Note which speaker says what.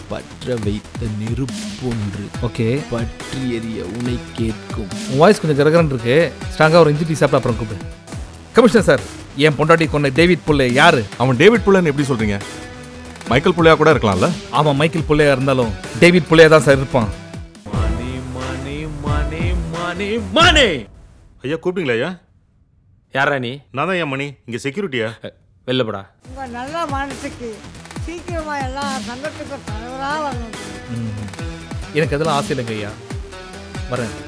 Speaker 1: பற்ற வைத்த நெருப்பொன்று
Speaker 2: ஓகே
Speaker 1: பற்றி எறிய உனை கேட்கும்
Speaker 2: உன் வாய்ஸ் கொஞ்சம் கரகரன் இருக்கு ஸ்ட்ராங்காக ஒரு இஞ்சி டீ சாப்பிட்டு அப்புறம் கூப்பிடு கமிஷனர் சார் என் பொண்டாட்டி கொண்ட டேவிட் புல்லே யாரு
Speaker 3: அவன் டேவிட் புல்லன் எப்படி சொல்றீங்க மைக்கேல் புள்ளையா கூட இருக்கலாம்ல
Speaker 2: அவன் மைக்கேல் புள்ளையா இருந்தாலும் டேவிட் புள்ளையா தான் சார் இருப்பான்
Speaker 1: மணி மணி மணி மணி மணி
Speaker 3: ஐயா கூப்பிட்டீங்களா ஐயா
Speaker 1: யாரா நீ
Speaker 3: நான் தான் ஐயா மணி இங்க செக்யூரிட்டியா
Speaker 1: வெளிலப்படா
Speaker 4: உங்கள் நல்ல மனசுக்கு சீக்கிரமாக எல்லா சங்கத்துக்கும் தலைவராக வரணும்
Speaker 2: ம். எனக்கு அதெல்லாம் ஆசை இல்லைங்க ஐயா வரேன்